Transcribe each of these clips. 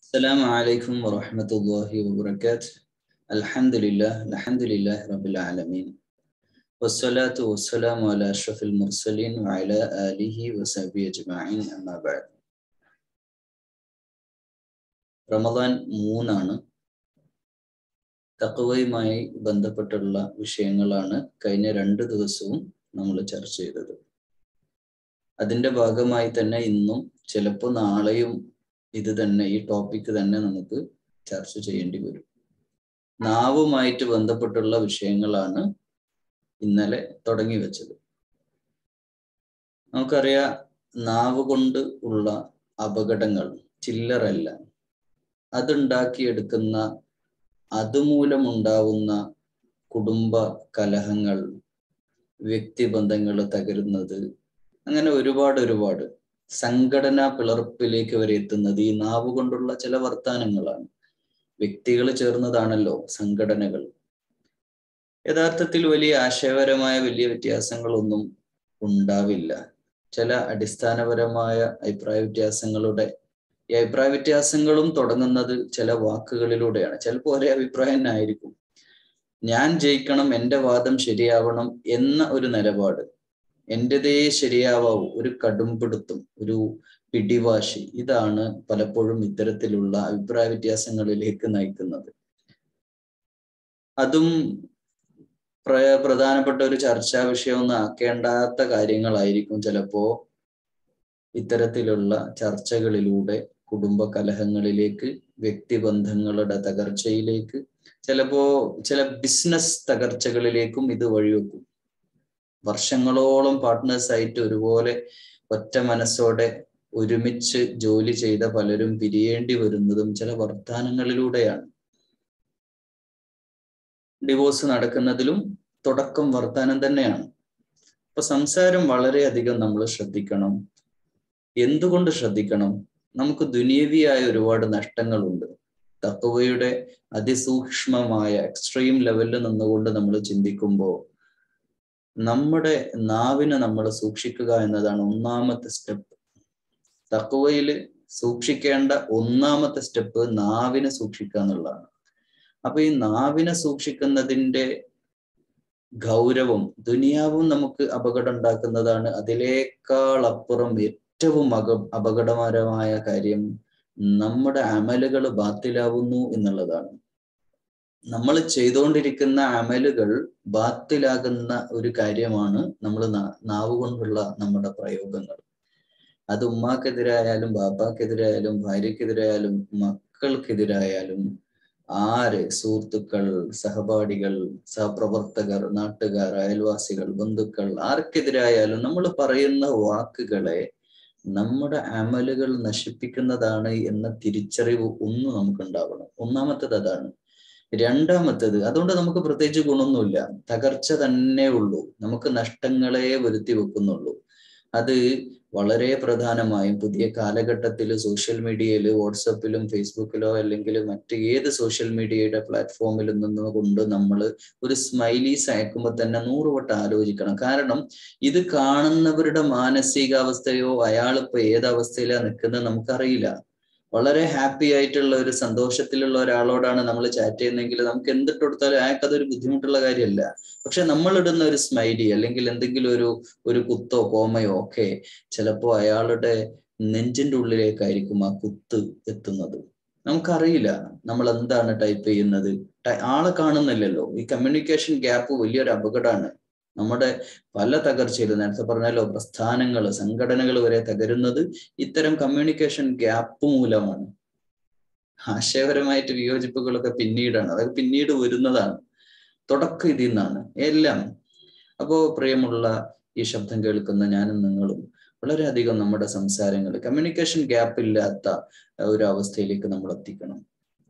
السلام عليكم ورحمة الله وبركاته الحمد لله الحمد لله رب العالمين والصلاة والسلام على أشرف المرسلين وعلى آله وصحبه أجمعين أما بعد റമദാൻ മൂന്നാണ് തക്കവയുമായി ബന്ധപ്പെട്ടുള്ള വിഷയങ്ങളാണ് കഴിഞ്ഞ രണ്ട് ദിവസവും നമ്മൾ ചർച്ച ചെയ്തത് അതിന്റെ ഭാഗമായി തന്നെ ഇന്നും ചിലപ്പോൾ നാളെയും ഇത് തന്നെ ഈ ടോപ്പിക് തന്നെ നമുക്ക് ചർച്ച ചെയ്യേണ്ടി വരും നാവുമായിട്ട് ബന്ധപ്പെട്ടുള്ള വിഷയങ്ങളാണ് ഇന്നലെ തുടങ്ങി വെച്ചത് നമുക്കറിയാം നാവ് കൊണ്ട് ഉള്ള അപകടങ്ങൾ ചില്ലറല്ല അതുണ്ടാക്കിയെടുക്കുന്ന അതുമൂലമുണ്ടാവുന്ന കുടുംബ കലഹങ്ങൾ വ്യക്തിബന്ധങ്ങൾ തകരുന്നത് അങ്ങനെ ഒരുപാട് ഒരുപാട് സംഘടനാ പിളർപ്പിലേക്ക് വരെ എത്തുന്നത് ഈ നാവ് കൊണ്ടുള്ള ചില വർത്താനങ്ങളാണ് വ്യക്തികൾ ചേർന്നതാണല്ലോ സംഘടനകൾ യഥാർത്ഥത്തിൽ വലിയ ആശയപരമായ വലിയ വ്യത്യാസങ്ങളൊന്നും ഉണ്ടാവില്ല ചില അടിസ്ഥാനപരമായ അഭിപ്രായ വ്യത്യാസങ്ങളുടെ ഈ അഭിപ്രായ വ്യത്യാസങ്ങളും തുടങ്ങുന്നത് ചില വാക്കുകളിലൂടെയാണ് ചിലപ്പോൾ ഒരേ അഭിപ്രായം തന്നെ ആയിരിക്കും ഞാൻ ജയിക്കണം എൻ്റെ വാദം ശരിയാവണം എന്ന ഒരു നിലപാട് എൻ്റെതേ ശരിയാവാവൂ ഒരു കടുംപിടുത്തം ഒരു പിടിവാശി ഇതാണ് പലപ്പോഴും ഇത്തരത്തിലുള്ള അഭിപ്രായ വ്യത്യാസങ്ങളിലേക്ക് നയിക്കുന്നത് അതും പ്ര പ്രധാനപ്പെട്ട ഒരു ചർച്ചാ വിഷയമൊന്നും ആക്കേണ്ടാത്ത കാര്യങ്ങളായിരിക്കും ചിലപ്പോ ഇത്തരത്തിലുള്ള ചർച്ചകളിലൂടെ കുടുംബ കലഹങ്ങളിലേക്ക് വ്യക്തിബന്ധങ്ങളുടെ തകർച്ചയിലേക്ക് ചിലപ്പോ ചില ബിസിനസ് തകർച്ചകളിലേക്കും ഇത് വഴിവെക്കും വർഷങ്ങളോളം പാർട്ട്നേഴ്സ് ആയിട്ട് ഒരുപോലെ ഒറ്റ മനസ്സോടെ ഒരുമിച്ച് ജോലി ചെയ്ത പലരും പിരിയേണ്ടി വരുന്നതും ചില വർത്താനങ്ങളിലൂടെയാണ് ഡിവോഴ്സ് നടക്കുന്നതിലും തുടക്കം വർത്താനം തന്നെയാണ് അപ്പൊ സംസാരം വളരെയധികം നമ്മൾ ശ്രദ്ധിക്കണം എന്തുകൊണ്ട് ശ്രദ്ധിക്കണം നമുക്ക് ദുനിയവിയായ ഒരുപാട് നഷ്ടങ്ങളുണ്ട് തത്വയുടെ അതിസൂക്ഷ്മമായ എക്സ്ട്രീം ലെവലിൽ നിന്നുകൊണ്ട് നമ്മൾ ചിന്തിക്കുമ്പോൾ നമ്മുടെ നാവിനെ നമ്മൾ സൂക്ഷിക്കുക എന്നതാണ് ഒന്നാമത്തെ സ്റ്റെപ്പ് തക്കുവയിൽ സൂക്ഷിക്കേണ്ട ഒന്നാമത്തെ സ്റ്റെപ്പ് നാവിനെ സൂക്ഷിക്കുക എന്നുള്ളതാണ് അപ്പൊ ഈ നാവിനെ സൂക്ഷിക്കുന്നതിന്റെ ഗൗരവം ദുനിയാവും നമുക്ക് അപകടം ഉണ്ടാക്കുന്നതാണ് അതിലേക്കാൾ അപ്പുറം ഏറ്റവും അക അപകടകരമായ കാര്യം നമ്മുടെ അമലുകൾ ബാത്തിലാവുന്നു എന്നുള്ളതാണ് നമ്മൾ ചെയ്തുകൊണ്ടിരിക്കുന്ന അമലുകൾ ബാത്തിലാകുന്ന ഒരു കാര്യമാണ് നമ്മൾ നാവ് കൊണ്ടുള്ള നമ്മുടെ പ്രയോഗങ്ങൾ അത് ഉമ്മാക്കെതിരായാലും ബാപ്പാക്കെതിരായാലും ഭാര്യക്കെതിരായാലും മക്കൾക്കെതിരായാലും ആര് സുഹൃത്തുക്കൾ സഹപാഠികൾ സഹപ്രവർത്തകർ നാട്ടുകാർ അയൽവാസികൾ ബന്ധുക്കൾ ആർക്കെതിരായാലും നമ്മൾ പറയുന്ന വാക്കുകളെ നമ്മുടെ അമലുകൾ നശിപ്പിക്കുന്നതാണ് എന്ന തിരിച്ചറിവ് ഒന്ന് നമുക്കുണ്ടാവണം ഒന്നാമത്തത് അതാണ് രണ്ടാമത്തത് അതുകൊണ്ട് നമുക്ക് പ്രത്യേകിച്ച് ഗുണമൊന്നുമില്ല തകർച്ച തന്നെ ഉള്ളൂ നമുക്ക് നഷ്ടങ്ങളെ വരുത്തി വെക്കുന്നുള്ളൂ അത് വളരെ പ്രധാനമായും പുതിയ കാലഘട്ടത്തിൽ സോഷ്യൽ മീഡിയയിൽ വാട്സപ്പിലും ഫേസ്ബുക്കിലോ അല്ലെങ്കിൽ മറ്റ് ഏത് സോഷ്യൽ മീഡിയയുടെ പ്ലാറ്റ്ഫോമിൽ നിന്നുകൊണ്ട് നമ്മൾ ഒരു സ്മൈലീസ് അയക്കുമ്പോൾ തന്നെ നൂറ് വട്ടം ആലോചിക്കണം കാരണം ഇത് കാണുന്നവരുടെ മാനസികാവസ്ഥയോ അയാൾ ഇപ്പൊ ഏതവസ്ഥയിലാണ് നിൽക്കുന്നത് നമുക്കറിയില്ല വളരെ ഹാപ്പി ആയിട്ടുള്ള ഒരു സന്തോഷത്തിലുള്ള ഒരാളോടാണ് നമ്മൾ ചാറ്റ് ചെയ്യുന്നതെങ്കിൽ നമുക്ക് എന്തിട്ട് കൊടുത്താലും അയാൾക്ക് അതൊരു ബുദ്ധിമുട്ടുള്ള കാര്യമല്ല പക്ഷെ നമ്മൾ ഇടുന്ന ഒരു സ്മൈലി അല്ലെങ്കിൽ എന്തെങ്കിലും ഒരു ഒരു കുത്തോ കോമയോ ഒക്കെ ചിലപ്പോൾ അയാളുടെ നെഞ്ചിന്റെ ഉള്ളിലേക്കായിരിക്കും ആ കുത്ത് എത്തുന്നത് നമുക്കറിയില്ല നമ്മൾ എന്താണ് ടൈപ്പ് ചെയ്യുന്നത് ആളെ കാണുന്നില്ലല്ലോ ഈ കമ്മ്യൂണിക്കേഷൻ ഗ്യാപ്പ് വലിയൊരു അപകടമാണ് നമ്മുടെ പല തകർച്ചയിലും നേരത്തെ പറഞ്ഞാലോ പ്രസ്ഥാനങ്ങൾ സംഘടനകൾ വരെ തകരുന്നത് ഇത്തരം കമ്മ്യൂണിക്കേഷൻ ഗ്യാപ്പ് മൂലമാണ് ആശയപരമായിട്ട് വിയോജിപ്പുകളൊക്കെ പിന്നീടാണ് അതൊക്കെ പിന്നീട് വരുന്നതാണ് തുടക്കം ഇതിൽ നിന്നാണ് എല്ലാം അപ്പോ പ്രിയമുള്ള ഈ ശബ്ദം കേൾക്കുന്ന ഞാനും നിങ്ങളും വളരെയധികം നമ്മുടെ സംസാരങ്ങൾ കമ്മ്യൂണിക്കേഷൻ ഗ്യാപ്പ് ഇല്ലാത്ത ഒരു അവസ്ഥയിലേക്ക് നമ്മൾ എത്തിക്കണം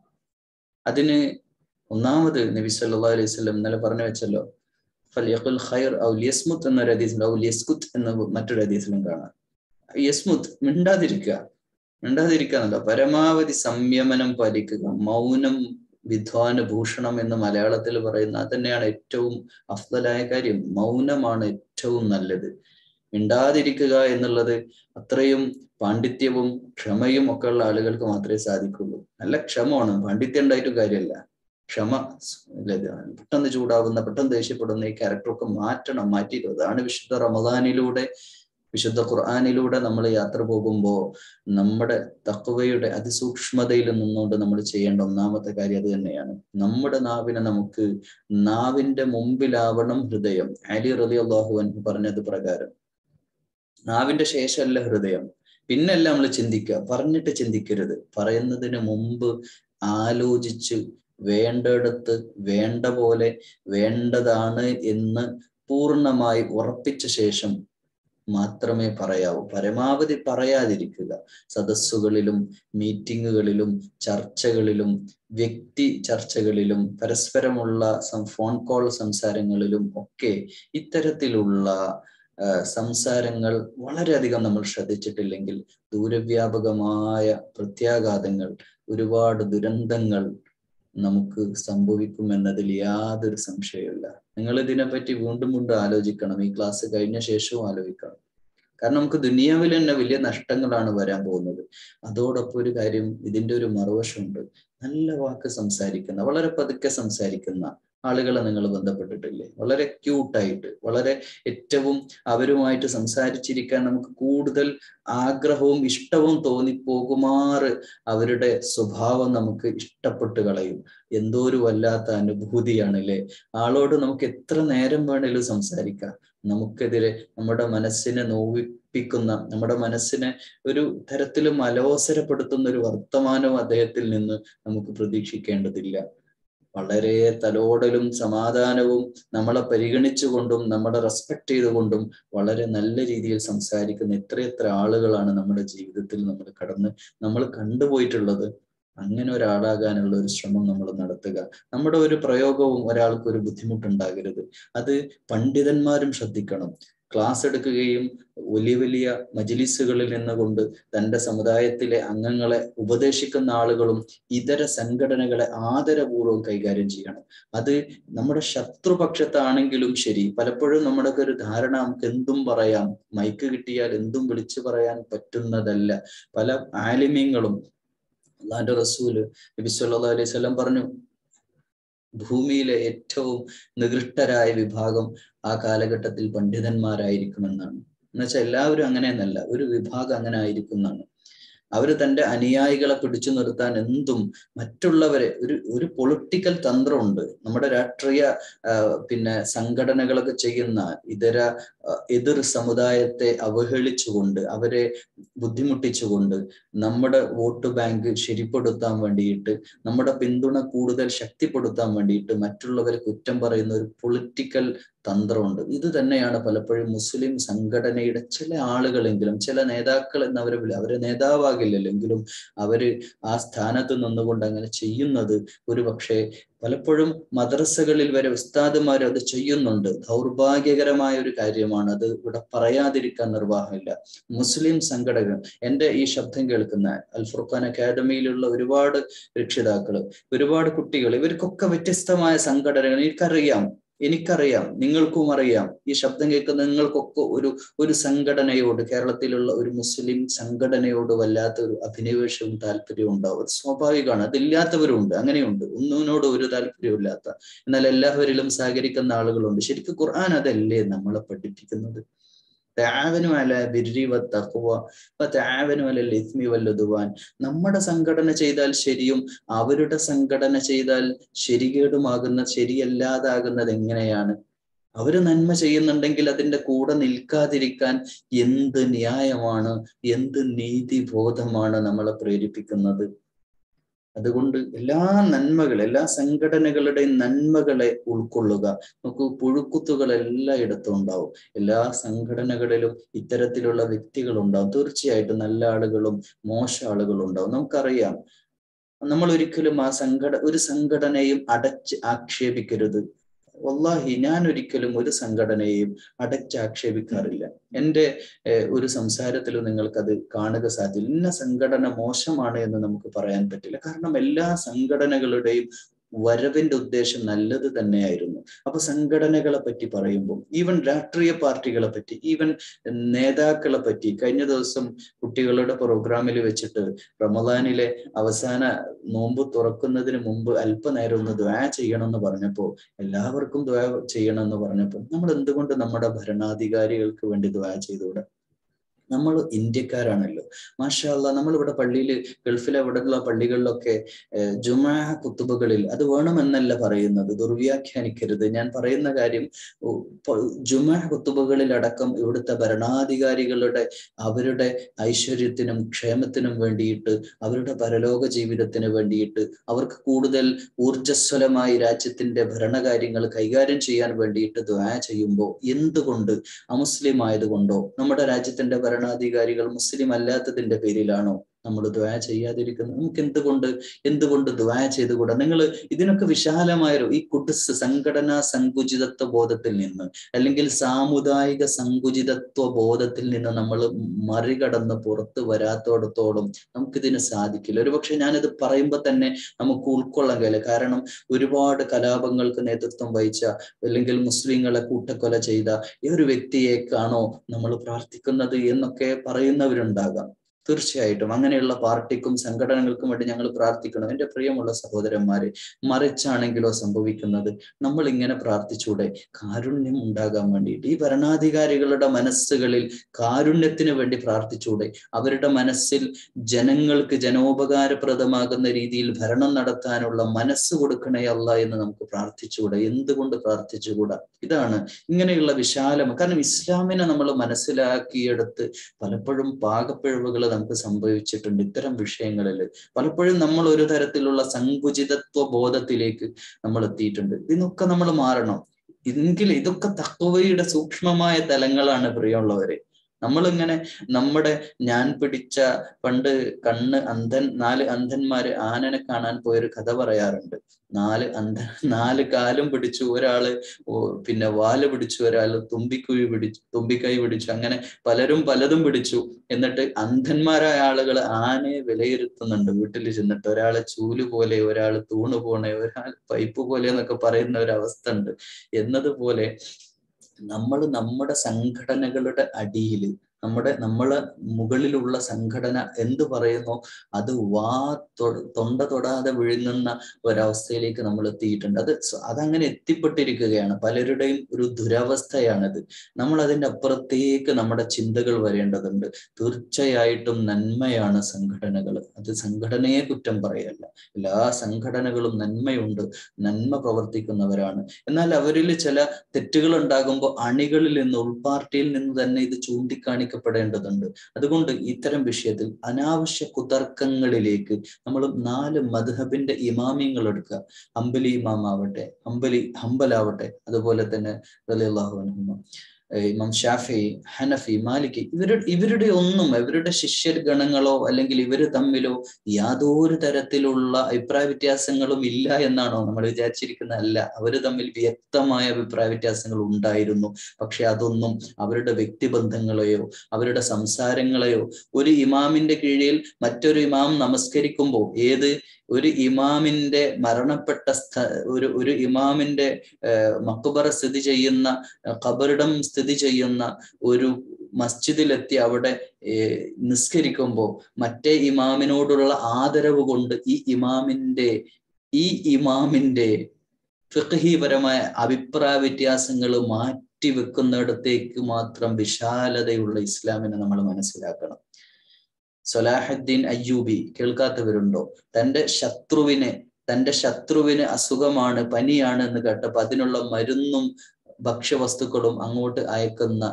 അതിന് ഒന്നാമത് നബി സല്ലാ അലൈഹി സ്വലം ഇന്നലെ പറഞ്ഞു വെച്ചല്ലോ ഫലിയഖുൽ ഖൈർ ഔ ലിയസ്മുത്ത് എന്നൊരു ഹദീസിൽ ഔ ലിയസ്കുത്ത് എന്ന മറ്റൊരു ഹദീസിലും കാണാം യസ്മുത്ത് മിണ്ടാതിരിക്കുക മിണ്ടാതിരിക്കുക എന്നല്ല പരമാവധി സംയമനം പാലിക്കുക മൗനം വിദ്വാന ഭൂഷണം എന്ന് മലയാളത്തിൽ പറയുന്ന അത് തന്നെയാണ് ഏറ്റവും അഫ്ദലായ കാര്യം മൗനമാണ് ഏറ്റവും നല്ലത് മിണ്ടാതിരിക്കുക എന്നുള്ളത് അത്രയും പാണ്ഡിത്യവും ക്ഷമയും ഒക്കെ ഉള്ള ആളുകൾക്ക് മാത്രമേ സാധിക്കുള്ളൂ നല്ല ക്ഷമമാണ് പാണ്ഡിത്യം ഉണ്ടായിട്ടും കാര്യമല്ല ക്ഷമ അല്ലേ ഇത് പെട്ടെന്ന് ചൂടാവുന്ന പെട്ടെന്ന് ദേഷ്യപ്പെടുന്ന ഈ ക്യാരക്ടറൊക്കെ മാറ്റണം മാറ്റിയിട്ട് അതാണ് വിശുദ്ധ റമദാനിലൂടെ വിശുദ്ധ ഖുർആാനിലൂടെ നമ്മൾ യാത്ര പോകുമ്പോൾ നമ്മുടെ തക്കവയുടെ അതിസൂക്ഷ്മതയിൽ നിന്നുകൊണ്ട് നമ്മൾ ചെയ്യേണ്ട ഒന്നാമത്തെ കാര്യം അത് തന്നെയാണ് നമ്മുടെ നാവിനെ നമുക്ക് നാവിന്റെ മുമ്പിലാവണം ഹൃദയം അലി റലി അള്ളാഹുവൻ പറഞ്ഞത് പ്രകാരം നാവിന്റെ ശേഷമല്ല ഹൃദയം പിന്നല്ല നമ്മൾ ചിന്തിക്കുക പറഞ്ഞിട്ട് ചിന്തിക്കരുത് പറയുന്നതിന് മുമ്പ് ആലോചിച്ച് വേണ്ടയിടത്ത് വേണ്ട പോലെ വേണ്ടതാണ് എന്ന് പൂർണ്ണമായി ഉറപ്പിച്ച ശേഷം മാത്രമേ പറയാവൂ പരമാവധി പറയാതിരിക്കുക സദസ്സുകളിലും മീറ്റിങ്ങുകളിലും ചർച്ചകളിലും വ്യക്തി ചർച്ചകളിലും പരസ്പരമുള്ള ഫോൺ കോൾ സംസാരങ്ങളിലും ഒക്കെ ഇത്തരത്തിലുള്ള സംസാരങ്ങൾ വളരെയധികം നമ്മൾ ശ്രദ്ധിച്ചിട്ടില്ലെങ്കിൽ ദൂരവ്യാപകമായ പ്രത്യാഘാതങ്ങൾ ഒരുപാട് ദുരന്തങ്ങൾ നമുക്ക് സംഭവിക്കുമെന്നതിൽ യാതൊരു സംശയമില്ല നിങ്ങൾ ഇതിനെപ്പറ്റി വീണ്ടും വീണ്ടും ആലോചിക്കണം ഈ ക്ലാസ് കഴിഞ്ഞ ശേഷവും ആലോചിക്കണം കാരണം നമുക്ക് ദുനിയാവിൽ തന്നെ വലിയ നഷ്ടങ്ങളാണ് വരാൻ പോകുന്നത് അതോടൊപ്പം ഒരു കാര്യം ഇതിന്റെ ഒരു മറുവശമുണ്ട് നല്ല വാക്ക് സംസാരിക്കുന്ന വളരെ പതുക്കെ സംസാരിക്കുന്ന ആളുകളെ നിങ്ങൾ ബന്ധപ്പെട്ടിട്ടില്ലേ വളരെ ക്യൂട്ടായിട്ട് വളരെ ഏറ്റവും അവരുമായിട്ട് സംസാരിച്ചിരിക്കാൻ നമുക്ക് കൂടുതൽ ആഗ്രഹവും ഇഷ്ടവും തോന്നിപ്പോകുമാറ് അവരുടെ സ്വഭാവം നമുക്ക് ഇഷ്ടപ്പെട്ട് കളയും എന്തോ ഒരു വല്ലാത്ത അനുഭൂതിയാണ് അല്ലേ ആളോട് നമുക്ക് എത്ര നേരം വേണേലും സംസാരിക്കാം നമുക്കെതിരെ നമ്മുടെ മനസ്സിനെ നോവിപ്പിക്കുന്ന നമ്മുടെ മനസ്സിനെ ഒരു തരത്തിലും അലോസരപ്പെടുത്തുന്ന ഒരു വർത്തമാനം അദ്ദേഹത്തിൽ നിന്ന് നമുക്ക് പ്രതീക്ഷിക്കേണ്ടതില്ല വളരെ തലോടലും സമാധാനവും നമ്മളെ പരിഗണിച്ചുകൊണ്ടും നമ്മളെ റെസ്പെക്ട് ചെയ്തുകൊണ്ടും വളരെ നല്ല രീതിയിൽ സംസാരിക്കുന്ന എത്രയെത്ര ആളുകളാണ് നമ്മുടെ ജീവിതത്തിൽ നമ്മൾ കടന്ന് നമ്മൾ കണ്ടുപോയിട്ടുള്ളത് അങ്ങനെ ഒരാളാകാനുള്ള ഒരു ശ്രമം നമ്മൾ നടത്തുക നമ്മുടെ ഒരു പ്രയോഗവും ഒരാൾക്ക് ഒരു ബുദ്ധിമുട്ടുണ്ടാകരുത് അത് പണ്ഡിതന്മാരും ശ്രദ്ധിക്കണം ക്ലാസ് എടുക്കുകയും വലിയ വലിയ മജിലിസുകളിൽ നിന്നുകൊണ്ട് തൻ്റെ സമുദായത്തിലെ അംഗങ്ങളെ ഉപദേശിക്കുന്ന ആളുകളും ഇതര സംഘടനകളെ ആദരപൂർവ്വം കൈകാര്യം ചെയ്യണം അത് നമ്മുടെ ശത്രുപക്ഷത്താണെങ്കിലും ശരി പലപ്പോഴും നമ്മുടെ ഒരു ധാരണ നമുക്ക് എന്തും പറയാം മൈക്ക് കിട്ടിയാൽ എന്തും വിളിച്ചു പറയാൻ പറ്റുന്നതല്ല പല ആലിമ്യങ്ങളും അള്ളാന്റെ റസൂല് നബി സല്ലല്ലാഹു അലൈഹി വസല്ലം പറഞ്ഞു ഭൂമിയിലെ ഏറ്റവും നികൃഷ്ടരായ വിഭാഗം ആ കാലഘട്ടത്തിൽ പണ്ഡിതന്മാരായിരിക്കുമെന്നാണ് എന്നുവെച്ചാൽ എല്ലാവരും അങ്ങനെയെന്നല്ല ഒരു വിഭാഗം അങ്ങനെ ആയിരിക്കും എന്നാണ് അവർ തന്റെ അനുയായികളെ പിടിച്ചു നിർത്താൻ എന്തും മറ്റുള്ളവരെ ഒരു ഒരു പൊളിറ്റിക്കൽ തന്ത്രമുണ്ട് നമ്മുടെ രാഷ്ട്രീയ പിന്നെ സംഘടനകളൊക്കെ ചെയ്യുന്ന ഇതര എതിർ സമുദായത്തെ അവഹേളിച്ചുകൊണ്ട് അവരെ ബുദ്ധിമുട്ടിച്ചുകൊണ്ട് നമ്മുടെ വോട്ട് ബാങ്ക് ശരിപ്പെടുത്താൻ വേണ്ടിയിട്ട് നമ്മുടെ പിന്തുണ കൂടുതൽ ശക്തിപ്പെടുത്താൻ വേണ്ടിയിട്ട് മറ്റുള്ളവരെ കുറ്റം പറയുന്ന ഒരു പൊളിറ്റിക്കൽ തന്ത്രമുണ്ട് ഇത് തന്നെയാണ് പലപ്പോഴും മുസ്ലിം സംഘടനയുടെ ചില ആളുകളെങ്കിലും ചില നേതാക്കൾ എന്നവരെ വിളി അവരെ നേതാവാകില്ലല്ലോ എങ്കിലും അവര് ആ സ്ഥാനത്ത് നിന്നുകൊണ്ട് അങ്ങനെ ചെയ്യുന്നത് ഒരു പക്ഷേ പലപ്പോഴും മദ്രസകളിൽ വരെ ഉസ്താദുമാർ അത് ചെയ്യുന്നുണ്ട് ദൗർഭാഗ്യകരമായ ഒരു കാര്യമാണ് അത് ഇവിടെ പറയാതിരിക്കാൻ നിർവാഹമില്ല മുസ്ലിം സംഘടനകൾ എൻ്റെ ഈ ശബ്ദം കേൾക്കുന്ന അൽഫുർഖാൻ അക്കാദമിയിലുള്ള ഒരുപാട് രക്ഷിതാക്കള് ഒരുപാട് കുട്ടികൾ ഇവർക്കൊക്കെ വ്യത്യസ്തമായ സംഘടനകൾ എനിക്കറിയാം എനിക്കറിയാം നിങ്ങൾക്കും അറിയാം ഈ ശബ്ദം കേൾക്കുന്ന നിങ്ങൾക്കൊക്കെ ഒരു ഒരു സംഘടനയോട് കേരളത്തിലുള്ള ഒരു മുസ്ലിം സംഘടനയോട് വല്ലാത്ത ഒരു അഭിനിവേശവും താല്പര്യവും ഉണ്ടാവും അത് സ്വാഭാവികമാണ് അതില്ലാത്തവരുണ്ട് അങ്ങനെയുണ്ട് ഒന്നിനോട് ഒരു താല്പര്യമില്ലാത്ത എന്നാൽ എല്ലാവരിലും സഹകരിക്കുന്ന ആളുകളുണ്ട് ശരിക്കും ഖുർആൻ അതല്ലേ നമ്മളെ പഠിപ്പിക്കുന്നത് താവനും അല ബിരി വത്തഖ്വ താവനും അല ഇസ്മി വല്ലുതുവാൻ നമ്മുടെ സംഘടന ചെയ്താൽ ശരിയും അവരുടെ സംഘടന ചെയ്താൽ ശരികേടുമാകുന്ന ശരിയല്ലാതാകുന്നത് എങ്ങനെയാണ് അവര് നന്മ ചെയ്യുന്നുണ്ടെങ്കിൽ അതിന്റെ കൂടെ നിൽക്കാതിരിക്കാൻ എന്ത് ന്യായമാണ് എന്ത് നീതിബോധമാണ് നമ്മളെ പ്രേരിപ്പിക്കുന്നത് അതുകൊണ്ട് എല്ലാ നന്മകൾ എല്ലാ സംഘടനകളുടെയും നന്മകളെ ഉൾക്കൊള്ളുക നമുക്ക് പുഴുക്കുത്തുകൾ എല്ലായിടത്തും ഉണ്ടാവും എല്ലാ സംഘടനകളിലും ഇത്തരത്തിലുള്ള വ്യക്തികൾ ഉണ്ടാവും തീർച്ചയായിട്ടും നല്ല ആളുകളും മോശ ആളുകളും ഉണ്ടാവും നമുക്കറിയാം നമ്മൾ ഒരിക്കലും ആ സംഘട ഒരു സംഘടനയും അടച്ച് ആക്ഷേപിക്കരുത് വല്ലാഹി ഞാൻ ഒരിക്കലും ഒരു സംഘടനയെയും അടച്ചാക്ഷേപിക്കാറില്ല എൻ്റെ ഒരു സംസാരത്തിലും നിങ്ങൾക്കത് കാണുക സാധ്യത ഇന്ന സംഘടന മോശമാണ് എന്ന് നമുക്ക് പറയാൻ പറ്റില്ല കാരണം എല്ലാ സംഘടനകളുടെയും വരവിന്റെ ഉദ്ദേശം നല്ലത് തന്നെയായിരുന്നു അപ്പൊ സംഘടനകളെ പറ്റി പറയുമ്പോൾ ഈവൻ രാഷ്ട്രീയ പാർട്ടികളെ പറ്റി ഈവൻ നേതാക്കളെ പറ്റി കഴിഞ്ഞ ദിവസം കുട്ടികളുടെ പ്രോഗ്രാമിൽ വെച്ചിട്ട് റമദാനിലെ അവസാന നോമ്പ് തുറക്കുന്നതിന് മുമ്പ് അല്പനേരം ഒന്ന് ദ്വാ ചെയ്യണമെന്ന് പറഞ്ഞപ്പോൾ എല്ലാവർക്കും ദ്വാ ചെയ്യണമെന്ന് പറഞ്ഞപ്പോൾ നമ്മൾ എന്തുകൊണ്ട് നമ്മുടെ ഭരണാധികാരികൾക്ക് വേണ്ടി ദ്വാ ചെയ്തുകൂടെ നമ്മൾ ഇന്ത്യക്കാരാണല്ലോ മാഷാല്ല നമ്മളിവിടെ പള്ളിയിൽ ഗൾഫിലെ അവിടെയുള്ള പള്ളികളിലൊക്കെ ജുമാ കുത്തുബുകളിൽ അത് വേണമെന്നല്ല പറയുന്നത് ദുർവ്യാഖ്യാനിക്കരുത് ഞാൻ പറയുന്ന കാര്യം ജുമാ കുത്തുബുകളിൽ അടക്കം ഇവിടുത്തെ ഭരണാധികാരികളുടെ അവരുടെ ഐശ്വര്യത്തിനും ക്ഷേമത്തിനും വേണ്ടിയിട്ട് അവരുടെ പരലോക ജീവിതത്തിന് വേണ്ടിയിട്ട് അവർക്ക് കൂടുതൽ ഊർജ്ജസ്വലമായി രാജ്യത്തിന്റെ ഭരണകാര്യങ്ങൾ കൈകാര്യം ചെയ്യാൻ വേണ്ടിയിട്ട് ദ്വാ ചെയ്യുമ്പോൾ എന്തുകൊണ്ട് അമുസ്ലിം ആയതുകൊണ്ടോ നമ്മുടെ രാജ്യത്തിന്റെ ഭരണാധികാരികൾ മുസ്ലിം അല്ലാത്തതിന്റെ പേരിലാണോ നമ്മൾ ദ്വാ ചെയ്യാതിരിക്കുന്നത് നമുക്ക് എന്തുകൊണ്ട് എന്തുകൊണ്ട് ദ്വാ ചെയ്തുകൂടാ നിങ്ങൾ ഇതിനൊക്കെ വിശാലമായൊരു ഈ കുടുസ് സംഘടനാ സങ്കുചിതത്വ ബോധത്തിൽ നിന്ന് അല്ലെങ്കിൽ സാമുദായിക സങ്കുചിതത്വ ബോധത്തിൽ നിന്ന് നമ്മൾ മറികടന്ന് പുറത്ത് വരാത്തോടത്തോളം നമുക്കിതിന് സാധിക്കില്ല ഒരുപക്ഷെ ഞാനിത് പറയുമ്പോൾ തന്നെ നമുക്ക് ഉൾക്കൊള്ളാൻ കഴിയില്ല കാരണം ഒരുപാട് കലാപങ്ങൾക്ക് നേതൃത്വം വഹിച്ച അല്ലെങ്കിൽ മുസ്ലിങ്ങളെ കൂട്ടക്കൊല ചെയ്ത ഈ ഒരു വ്യക്തിയേക്കാണോ നമ്മൾ പ്രാർത്ഥിക്കുന്നത് എന്നൊക്കെ പറയുന്നവരുണ്ടാകാം തീർച്ചയായിട്ടും അങ്ങനെയുള്ള പാർട്ടിക്കും സംഘടനകൾക്കും വേണ്ടി ഞങ്ങൾ പ്രാർത്ഥിക്കണം എൻ്റെ പ്രിയമുള്ള സഹോദരന്മാരെ മറിച്ചാണെങ്കിലോ സംഭവിക്കുന്നത് നമ്മൾ ഇങ്ങനെ പ്രാർത്ഥിച്ചൂടെ കാരുണ്യം ഉണ്ടാകാൻ വേണ്ടിയിട്ട് ഈ ഭരണാധികാരികളുടെ മനസ്സുകളിൽ കാരുണ്യത്തിന് വേണ്ടി പ്രാർത്ഥിച്ചൂടെ അവരുടെ മനസ്സിൽ ജനങ്ങൾക്ക് ജനോപകാരപ്രദമാകുന്ന രീതിയിൽ ഭരണം നടത്താനുള്ള മനസ്സ് കൊടുക്കണേ അല്ല എന്ന് നമുക്ക് പ്രാർത്ഥിച്ചുകൂടെ എന്തുകൊണ്ട് പ്രാർത്ഥിച്ചുകൂടാ ഇതാണ് ഇങ്ങനെയുള്ള വിശാലം കാരണം ഇസ്ലാമിനെ നമ്മൾ മനസ്സിലാക്കിയെടുത്ത് പലപ്പോഴും പാകപ്പിഴവുകൾ നമുക്ക് സംഭവിച്ചിട്ടുണ്ട് ഇത്തരം വിഷയങ്ങളിൽ പലപ്പോഴും നമ്മൾ ഒരു തരത്തിലുള്ള സങ്കുചിതത്വ ബോധത്തിലേക്ക് നമ്മൾ എത്തിയിട്ടുണ്ട് ഇതിനൊക്കെ നമ്മൾ മാറണം എങ്കിൽ ഇതൊക്കെ തക്കവയുടെ സൂക്ഷ്മമായ തലങ്ങളാണ് പ്രിയമുള്ളവരെ നമ്മളിങ്ങനെ നമ്മുടെ ഞാൻ പിടിച്ച പണ്ട് കണ്ണ് അന്ധൻ നാല് അന്ധന്മാര് ആനനെ കാണാൻ പോയൊരു കഥ പറയാറുണ്ട് നാല് അന്ധ നാല് കാലും പിടിച്ചു ഒരാള് പിന്നെ വാല് പിടിച്ചു ഒരാൾ തുമ്പിക്കുഴി പിടിച്ചു തുമ്പിക്കൈ പിടിച്ചു അങ്ങനെ പലരും പലതും പിടിച്ചു എന്നിട്ട് അന്ധന്മാരായ ആളുകൾ ആനയെ വിലയിരുത്തുന്നുണ്ട് വീട്ടിൽ ചെന്നിട്ട് ഒരാളെ ചൂല് പോലെ ഒരാൾ തൂണ് പോലെ ഒരാൾ പൈപ്പ് പോലെ എന്നൊക്കെ പറയുന്ന ഒരു അവസ്ഥ ഉണ്ട് എന്നതുപോലെ നമ്മൾ നമ്മുടെ സംഘടനകളുടെ അടിയിൽ നമ്മുടെ നമ്മളെ മുകളിലുള്ള സംഘടന എന്തു പറയുന്നോ അത് വാ തൊണ്ട തൊടാതെ വിഴുങ്ങുന്ന ഒരവസ്ഥയിലേക്ക് നമ്മൾ എത്തിയിട്ടുണ്ട് അത് അതങ്ങനെ എത്തിപ്പെട്ടിരിക്കുകയാണ് പലരുടെയും ഒരു ദുരവസ്ഥയാണത് നമ്മൾ അതിൻ്റെ അപ്പുറത്തേക്ക് നമ്മുടെ ചിന്തകൾ വരേണ്ടതുണ്ട് തീർച്ചയായിട്ടും നന്മയാണ് സംഘടനകൾ അത് സംഘടനയെ കുറ്റം പറയല്ല എല്ലാ സംഘടനകളും നന്മയുണ്ട് നന്മ പ്രവർത്തിക്കുന്നവരാണ് എന്നാൽ അവരിൽ ചില തെറ്റുകൾ ഉണ്ടാകുമ്പോൾ അണികളിൽ നിന്ന് ഉൾപാർട്ടിയിൽ നിന്ന് തന്നെ ഇത് ചൂണ്ടിക്കാണി പാലിക്കപ്പെടേണ്ടതുണ്ട് അതുകൊണ്ട് ഇത്തരം വിഷയത്തിൽ അനാവശ്യ കുതർക്കങ്ങളിലേക്ക് നമ്മൾ നാല് മധുഹബിന്റെ ഇമാമിയങ്ങൾ എടുക്കുക അമ്പലി ഇമാമാവട്ടെ അമ്പലി ഹമ്പലാവട്ടെ അതുപോലെ തന്നെ റലിയല്ലാഹു ഇമാം ഷാഫി ഹനഫി മാലിക് ഇവരുടെ ഇവരുടെ ഒന്നും ഇവരുടെ ശിഷ്യഗണങ്ങളോ അല്ലെങ്കിൽ ഇവർ തമ്മിലോ യാതൊരു തരത്തിലുള്ള അഭിപ്രായ വ്യത്യാസങ്ങളും ഇല്ല എന്നാണോ നമ്മൾ വിചാരിച്ചിരിക്കുന്നത് അല്ല അവർ തമ്മിൽ വ്യക്തമായ അഭിപ്രായ വ്യത്യാസങ്ങൾ ഉണ്ടായിരുന്നു പക്ഷെ അതൊന്നും അവരുടെ വ്യക്തിബന്ധങ്ങളെയോ അവരുടെ സംസാരങ്ങളെയോ ഒരു ഇമാമിന്റെ കീഴിൽ മറ്റൊരു ഇമാം നമസ്കരിക്കുമ്പോൾ ഏത് ഒരു ഇമാമിന്റെ മരണപ്പെട്ട സ്ഥ ഒരു ഒരു ഇമാമിന്റെ മക്കുബറ സ്ഥിതി ചെയ്യുന്ന ഖബറിടം സ്ഥിതി ചെയ്യുന്ന ഒരു മസ്ജിദിലെത്തി അവിടെ നിസ്കരിക്കുമ്പോൾ മറ്റേ ഇമാമിനോടുള്ള ആദരവ് കൊണ്ട് ഈ ഇമാമിന്റെ ഈ ഇമാമിന്റെ ഫിഖഹീപരമായ അഭിപ്രായ വ്യത്യാസങ്ങൾ മാറ്റി വെക്കുന്നിടത്തേക്ക് മാത്രം വിശാലതയുള്ള ഇസ്ലാമിനെ നമ്മൾ മനസ്സിലാക്കണം സൊലാഹുദ്ദീൻ അയ്യൂബി കേൾക്കാത്തവരുണ്ടോ തന്റെ ശത്രുവിനെ തന്റെ ശത്രുവിന് അസുഖമാണ് പനിയാണ് എന്ന് കേട്ടപ്പോൾ അതിനുള്ള മരുന്നും ഭക്ഷ്യവസ്തുക്കളും അങ്ങോട്ട് അയക്കുന്ന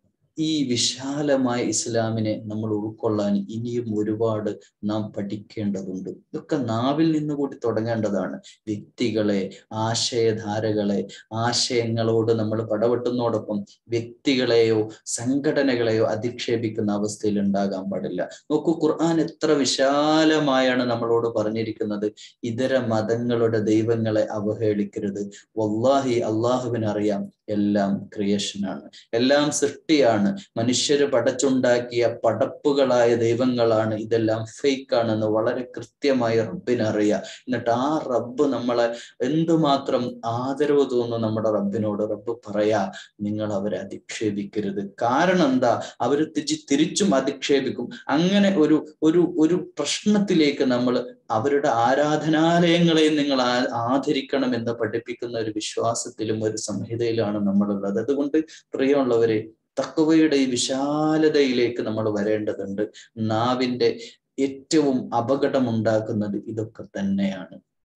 ഈ വിശാലമായ ഇസ്ലാമിനെ നമ്മൾ ഉൾക്കൊള്ളാൻ ഇനിയും ഒരുപാട് നാം പഠിക്കേണ്ടതുണ്ട് ഇതൊക്കെ നാവിൽ നിന്ന് കൂടി തുടങ്ങേണ്ടതാണ് വ്യക്തികളെ ആശയധാരകളെ ആശയങ്ങളോട് നമ്മൾ പടവെട്ടുന്നതോടൊപ്പം വ്യക്തികളെയോ സംഘടനകളെയോ അധിക്ഷേപിക്കുന്ന അവസ്ഥയിൽ ഉണ്ടാകാൻ പാടില്ല നോക്കൂ ഖുർആൻ എത്ര വിശാലമായാണ് നമ്മളോട് പറഞ്ഞിരിക്കുന്നത് ഇതര മതങ്ങളുടെ ദൈവങ്ങളെ അവഹേളിക്കരുത് വല്ലാഹി അള്ളാഹുവിനറിയാം എല്ലാം ക്രിയേഷനാണ് എല്ലാം സൃഷ്ടിയാണ് ഫേക്കാണ് മനുഷ്യര് പടച്ചുണ്ടാക്കിയ പടപ്പുകളായ ദൈവങ്ങളാണ് ഇതെല്ലാം ഫേക്കാണെന്ന് വളരെ കൃത്യമായി റബ്ബിന് അറിയാം എന്നിട്ട് ആ റബ്ബ് നമ്മളെ എന്തുമാത്രം ആദരവ് തോന്നുന്നു നമ്മുടെ റബ്ബിനോട് റബ്ബ് പറയാ നിങ്ങൾ അവരെ അധിക്ഷേപിക്കരുത് കാരണം എന്താ അവര് തിരിച്ച് തിരിച്ചും അധിക്ഷേപിക്കും അങ്ങനെ ഒരു ഒരു ഒരു പ്രശ്നത്തിലേക്ക് നമ്മൾ അവരുടെ ആരാധനാലയങ്ങളെ നിങ്ങൾ ആദരിക്കണം എന്ന് പഠിപ്പിക്കുന്ന ഒരു വിശ്വാസത്തിലും ഒരു സംഹിതയിലാണ് നമ്മളുള്ളത് അതുകൊണ്ട് പ്രിയമുള്ളവരെ തക്കവയുടെ ഈ വിശാലതയിലേക്ക് നമ്മൾ വരേണ്ടതുണ്ട് നാവിന്റെ ഏറ്റവും അപകടമുണ്ടാക്കുന്നത് ഇതൊക്കെ തന്നെയാണ്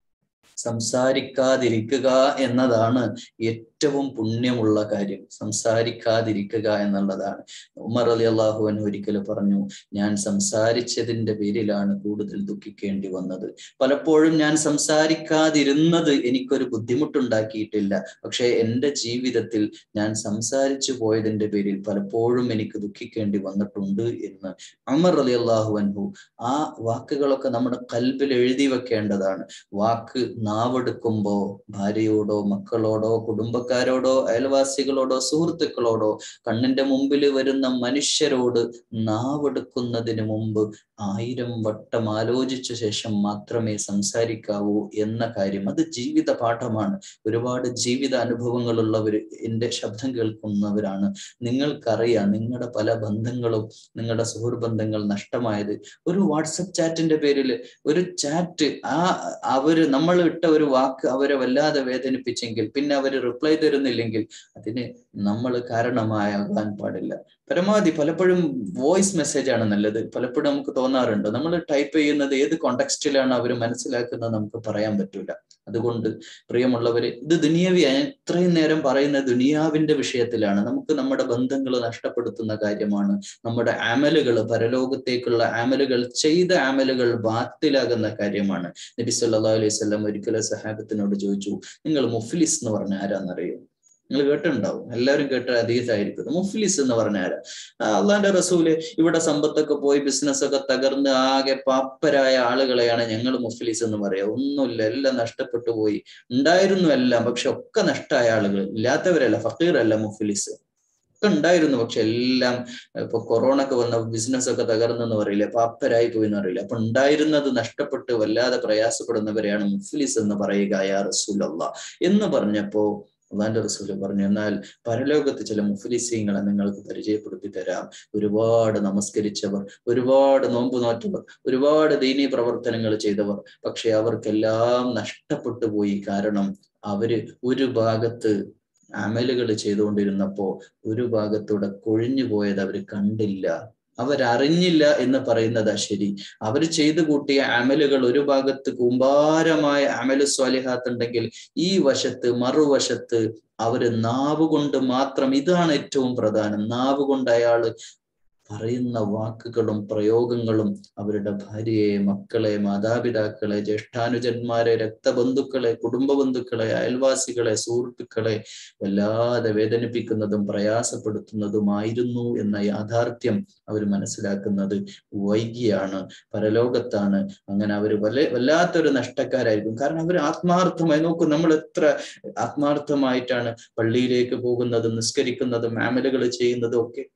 സംസാരിക്കാതിരിക്കുക എന്നതാണ് ഏറ്റവും പുണ്യമുള്ള കാര്യം സംസാരിക്കാതിരിക്കുക എന്നുള്ളതാണ് ഉമർ അലി അള്ളാഹുവൻ ഒരിക്കൽ പറഞ്ഞു ഞാൻ സംസാരിച്ചതിന്റെ പേരിലാണ് കൂടുതൽ ദുഃഖിക്കേണ്ടി വന്നത് പലപ്പോഴും ഞാൻ സംസാരിക്കാതിരുന്നത് എനിക്കൊരു ബുദ്ധിമുട്ടുണ്ടാക്കിയിട്ടില്ല പക്ഷേ എൻ്റെ ജീവിതത്തിൽ ഞാൻ സംസാരിച്ചു പോയതിന്റെ പേരിൽ പലപ്പോഴും എനിക്ക് ദുഃഖിക്കേണ്ടി വന്നിട്ടുണ്ട് എന്ന് അമർ അലി അള്ളാഹുവൻഹു ആ വാക്കുകളൊക്കെ നമ്മുടെ കൽബിൽ എഴുതി വെക്കേണ്ടതാണ് വാക്ക് നാവെടുക്കുമ്പോ ഭാര്യയോടോ മക്കളോടോ കുടുംബക്കാരോടോ അയൽവാസികളോടോ സുഹൃത്തുക്കളോടോ കണ്ണിന്റെ മുമ്പിൽ വരുന്ന മനുഷ്യരോട് നാവെടുക്കുന്നതിന് മുമ്പ് ആയിരം വട്ടം ആലോചിച്ച ശേഷം മാത്രമേ സംസാരിക്കാവൂ എന്ന കാര്യം അത് ജീവിത പാഠമാണ് ഒരുപാട് ജീവിത അനുഭവങ്ങളുള്ളവർ എൻ്റെ ശബ്ദം കേൾക്കുന്നവരാണ് നിങ്ങൾക്കറിയാം നിങ്ങളുടെ പല ബന്ധങ്ങളും നിങ്ങളുടെ സുഹൃബന്ധങ്ങൾ നഷ്ടമായത് ഒരു വാട്സപ്പ് ചാറ്റിന്റെ പേരിൽ ഒരു ചാറ്റ് ആ അവര് നമ്മൾ ഇട്ട ഒരു വാക്ക് അവരെ വല്ലാതെ വേദനിപ്പിച്ചെങ്കിൽ പിന്നെ അവര് റിപ്ലൈ തരുന്നില്ലെങ്കിൽ അതിന് നമ്മൾ കാരണമാകാൻ പാടില്ല പരമാവധി പലപ്പോഴും വോയിസ് മെസ്സേജ് ആണ് നല്ലത് പലപ്പോഴും നമുക്ക് തോന്നാറുണ്ട് നമ്മൾ ടൈപ്പ് ചെയ്യുന്നത് ഏത് കോണ്ടെക്സ്റ്റിലാണ് അവർ മനസ്സിലാക്കുന്നത് നമുക്ക് പറയാൻ പറ്റൂല അതുകൊണ്ട് പ്രിയമുള്ളവര് ഇത് ദുനിയാവി ഇത്രയും നേരം പറയുന്ന ദുനിയാവിന്റെ വിഷയത്തിലാണ് നമുക്ക് നമ്മുടെ ബന്ധങ്ങൾ നഷ്ടപ്പെടുത്തുന്ന കാര്യമാണ് നമ്മുടെ ആമലുകൾ പരലോകത്തേക്കുള്ള ആമലുകൾ ചെയ്ത ആമലുകൾ ബാത്തിലാകുന്ന കാര്യമാണ് നബി സല്ലാ അലൈഹി സ്വലം ഒരിക്കലും സഹാബത്തിനോട് ചോദിച്ചു നിങ്ങൾ മുഫ്ലിസ് എന്ന് പറഞ്ഞ ആരാന്നറിയോ നിങ്ങൾ കേട്ടിട്ടുണ്ടാവും എല്ലാവരും കേട്ട അതീതായിരിക്കും മുഫ്ലിസ് എന്ന് പറഞ്ഞ ആരാ അള്ളാന്റെ റസൂല് ഇവിടെ സമ്പത്തൊക്കെ പോയി ബിസിനസ് ഒക്കെ തകർന്ന് ആകെ പാപ്പരായ ആളുകളെയാണ് ഞങ്ങൾ മുഫ്ലിസ് എന്ന് പറയാ ഒന്നുമില്ല എല്ലാം നഷ്ടപ്പെട്ടു പോയി ഉണ്ടായിരുന്നു എല്ലാം പക്ഷെ ഒക്കെ നഷ്ടമായ ആളുകൾ ഇല്ലാത്തവരല്ല ഫക്കീറല്ല മുഫ്ലിസ് ഒക്കെ ഉണ്ടായിരുന്നു പക്ഷെ എല്ലാം ഇപ്പൊ കൊറോണ ഒക്കെ വന്ന ബിസിനസ് ഒക്കെ തകർന്നെന്ന് പറയില്ലേ പാപ്പരായി പോയി എന്ന് പറയില്ല അപ്പൊ ഉണ്ടായിരുന്നത് നഷ്ടപ്പെട്ട് വല്ലാതെ പ്രയാസപ്പെടുന്നവരെയാണ് മുഫ്ലിസ് എന്ന് പറയുക യാ റസൂലല്ല എന്ന് പറഞ്ഞപ്പോ അള്ളാന്റെ റസൂല് പറഞ്ഞു എന്നാൽ പരലോകത്ത് ചില മുഫ്ലിസീങ്ങളെ നിങ്ങൾക്ക് പരിചയപ്പെടുത്തി തരാം ഒരുപാട് നമസ്കരിച്ചവർ ഒരുപാട് നോമ്പ് നോറ്റവർ ഒരുപാട് ദീനീ പ്രവർത്തനങ്ങൾ ചെയ്തവർ പക്ഷെ അവർക്കെല്ലാം നഷ്ടപ്പെട്ടു പോയി കാരണം അവര് ഒരു ഭാഗത്ത് അമലുകൾ ചെയ്തുകൊണ്ടിരുന്നപ്പോ ഒരു ഭാഗത്തൂടെ കൊഴിഞ്ഞു പോയത് അവർ കണ്ടില്ല അവരറിഞ്ഞില്ല എന്ന് പറയുന്നതാ ശരി അവർ ചെയ്തു കൂട്ടിയ അമലുകൾ ഒരു ഭാഗത്ത് കൂമ്പാരമായ അമല് സ്വാലിഹാത്ത് ഉണ്ടെങ്കിൽ ഈ വശത്ത് മറുവശത്ത് അവര് നാവ് കൊണ്ട് മാത്രം ഇതാണ് ഏറ്റവും പ്രധാനം നാവ് കൊണ്ട് അയാള് പറയുന്ന വാക്കുകളും പ്രയോഗങ്ങളും അവരുടെ ഭാര്യയെ മക്കളെ മാതാപിതാക്കളെ ജ്യേഷ്ഠാനുജന്മാരെ രക്തബന്ധുക്കളെ കുടുംബ ബന്ധുക്കളെ അയൽവാസികളെ സുഹൃത്തുക്കളെ വല്ലാതെ വേദനിപ്പിക്കുന്നതും പ്രയാസപ്പെടുത്തുന്നതുമായിരുന്നു എന്ന യാഥാർത്ഥ്യം അവർ മനസ്സിലാക്കുന്നത് വൈകിയാണ് പരലോകത്താണ് അങ്ങനെ അവർ വല്ല വല്ലാത്തൊരു നഷ്ടക്കാരായിരിക്കും കാരണം അവർ ആത്മാർത്ഥമായി നോക്കും നമ്മൾ എത്ര ആത്മാർത്ഥമായിട്ടാണ് പള്ളിയിലേക്ക് പോകുന്നതും നിസ്കരിക്കുന്നതും ആമലുകൾ ചെയ്യുന്നതും ഒക്കെ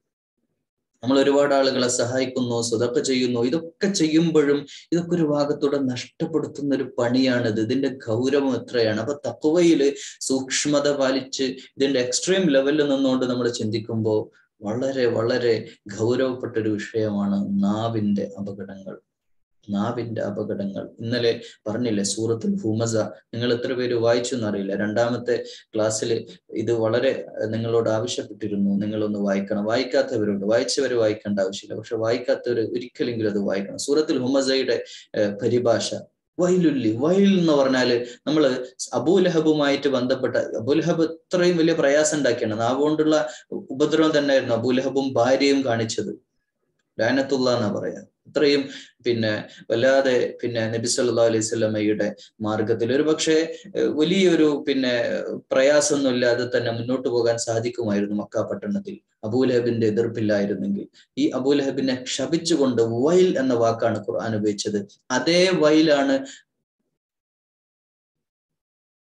നമ്മൾ ഒരുപാട് ആളുകളെ സഹായിക്കുന്നു സ്വതക്ക ചെയ്യുന്നു ഇതൊക്കെ ചെയ്യുമ്പോഴും ഇതൊക്കെ ഒരു ഭാഗത്തൂടെ നഷ്ടപ്പെടുത്തുന്ന ഒരു പണിയാണിത് ഇതിന്റെ ഗൗരവം എത്രയാണ് അപ്പൊ തക്കുവയില് സൂക്ഷ്മത പാലിച്ച് ഇതിന്റെ എക്സ്ട്രീം ലെവലിൽ നിന്നുകൊണ്ട് നമ്മൾ ചിന്തിക്കുമ്പോൾ വളരെ വളരെ ഗൗരവപ്പെട്ട ഒരു വിഷയമാണ് നാവിന്റെ അപകടങ്ങൾ നാവിന്റെ അപകടങ്ങൾ ഇന്നലെ പറഞ്ഞില്ലേ സൂറത്തുൽ ഹുമസ നിങ്ങൾ എത്ര പേര് വായിച്ചു എന്നറിയില്ല രണ്ടാമത്തെ ക്ലാസ്സിൽ ഇത് വളരെ നിങ്ങളോട് ആവശ്യപ്പെട്ടിരുന്നു നിങ്ങളൊന്ന് വായിക്കണം വായിക്കാത്തവരോട് വായിച്ചവർ വായിക്കേണ്ട ആവശ്യമില്ല പക്ഷെ വായിക്കാത്തവർ ഒരിക്കലെങ്കിലും അത് വായിക്കണം സൂറത്തുൽ ഹുമസയുടെ പരിഭാഷ വൈലുല്ലി വൈൽ എന്ന് പറഞ്ഞാല് നമ്മൾ അബൂലഹബുമായിട്ട് ബന്ധപ്പെട്ട അബൂലഹബ് ഇത്രയും വലിയ പ്രയാസം ഉണ്ടാക്കിയാണ് നാവുകൊണ്ടുള്ള ഉപദ്രവം തന്നെയായിരുന്നു അബൂലഹബും ഭാര്യയും കാണിച്ചത് ലാനത്തുള്ള എന്നാ പറയാ അത്രയും പിന്നെ വല്ലാതെ പിന്നെ നബി സല്ലാ അലൈഹി സ്വലമയുടെ മാർഗത്തിൽ ഒരു പക്ഷേ വലിയൊരു പിന്നെ പ്രയാസമൊന്നും ഇല്ലാതെ തന്നെ മുന്നോട്ട് പോകാൻ സാധിക്കുമായിരുന്നു മക്ക പട്ടണത്തിൽ അബൂലഹബിന്റെ എതിർപ്പില്ലായിരുന്നെങ്കിൽ ഈ അബൂലഹബിനെ ക്ഷപിച്ചുകൊണ്ട് വൈൽ എന്ന വാക്കാണ് ഖുർആൻ ഉപയോഗിച്ചത് അതേ വൈലാണ്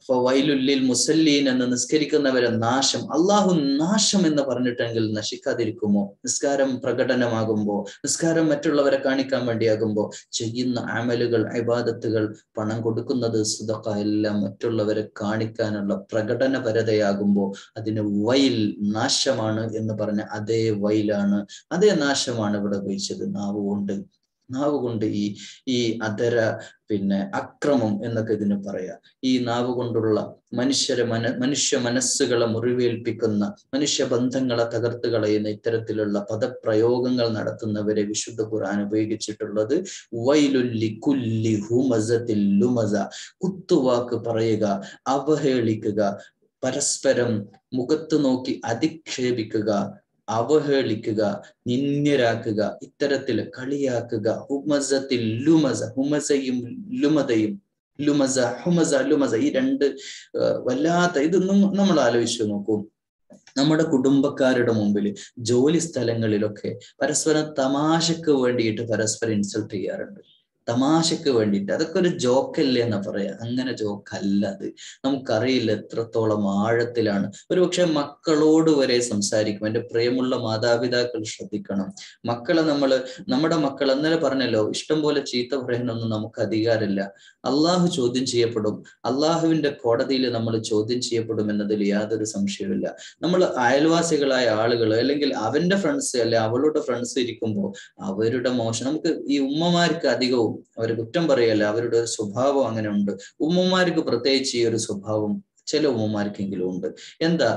ഫവൈലുല്ലിൽ മുസല്ലീൻ എന്ന് നിസ്കരിക്കുന്നവരെ നാശം അള്ളാഹു നാശം എന്ന് പറഞ്ഞിട്ടെങ്കിൽ നശിക്കാതിരിക്കുമോ നിസ്കാരം പ്രകടനമാകുമ്പോൾ നിസ്കാരം മറ്റുള്ളവരെ കാണിക്കാൻ വേണ്ടിയാകുമ്പോൾ ചെയ്യുന്ന അമലുകൾ ഇബാദത്തുകൾ പണം കൊടുക്കുന്നത് സുതക്ക എല്ലാം മറ്റുള്ളവരെ കാണിക്കാനുള്ള പ്രകടനപരതയാകുമ്പോൾ അതിന് വൈൽ നാശമാണ് എന്ന് പറഞ്ഞ അതേ വൈലാണ് അതേ നാശമാണ് ഇവിടെ ഉപയോഗിച്ചത് നാവ് കൊണ്ട് നാവ് കൊണ്ട് ഈ ഈ അതര പിന്നെ അക്രമം എന്നൊക്കെ ഇതിന് പറയാം ഈ നാവ് കൊണ്ടുള്ള മനുഷ്യരെ മന മനുഷ്യ മനസ്സുകളെ മുറിവേൽപ്പിക്കുന്ന മനുഷ്യ ബന്ധങ്ങളെ തകർത്ത് കളയുന്ന ഇത്തരത്തിലുള്ള പദപ്രയോഗങ്ങൾ നടത്തുന്നവരെ വിശുദ്ധ ഖുർആൻ ഉപയോഗിച്ചിട്ടുള്ളത് വൈലുല്ലി കുല്ലി ഹുമസത്തിൽ ലുമസ കുത്തുവാക്ക് പറയുക അവഹേളിക്കുക പരസ്പരം മുഖത്ത് നോക്കി അധിക്ഷേപിക്കുക അവഹേളിക്കുക നിന്ദ്യരാക്കുക ഇത്തരത്തിൽ കളിയാക്കുക ഹുമസത്തിൽ ലുമസ ഹുമസയും ലുമതയും ലുമസ ഹുമസ ലുമസ ഈ രണ്ട് വല്ലാത്ത ഇതൊന്നും നമ്മൾ ആലോചിച്ചു നോക്കൂ നമ്മുടെ കുടുംബക്കാരുടെ മുമ്പിൽ ജോലി സ്ഥലങ്ങളിലൊക്കെ പരസ്പരം തമാശക്ക് വേണ്ടിയിട്ട് പരസ്പരം ഇൻസൾട്ട് ചെയ്യാറുണ്ട് തമാശക്ക് വേണ്ടിയിട്ട് അതൊക്കെ ഒരു ജോക്കല്ലേ എന്നാ പറയാ അങ്ങനെ ജോക്കല്ല അത് നമുക്കറിയില്ല എത്രത്തോളം ആഴത്തിലാണ് ഒരുപക്ഷെ മക്കളോട് വരെ സംസാരിക്കും എൻ്റെ പ്രിയമുള്ള മാതാപിതാക്കൾ ശ്രദ്ധിക്കണം മക്കളെ നമ്മൾ നമ്മുടെ മക്കൾ എന്നലെ പറഞ്ഞല്ലോ ഇഷ്ടം പോലെ ചീത്ത പറയാനൊന്നും നമുക്ക് അധികാരമില്ല അള്ളാഹു ചോദ്യം ചെയ്യപ്പെടും അള്ളാഹുവിന്റെ കോടതിയിൽ നമ്മൾ ചോദ്യം ചെയ്യപ്പെടും എന്നതിൽ യാതൊരു സംശയവുമില്ല നമ്മൾ അയൽവാസികളായ ആളുകൾ അല്ലെങ്കിൽ അവന്റെ ഫ്രണ്ട്സ് അല്ലെ അവളുടെ ഫ്രണ്ട്സ് ഇരിക്കുമ്പോൾ അവരുടെ മോശം നമുക്ക് ഈ ഉമ്മമാർക്ക് അധികവും അവർ കുറ്റം പറയല്ല അവരുടെ ഒരു സ്വഭാവം അങ്ങനെ ഉണ്ട് ഉമ്മമാർക്ക് പ്രത്യേകിച്ച് ഈ ഒരു സ്വഭാവം ചില ഉമ്മമാർക്കെങ്കിലും ഉണ്ട് എന്താ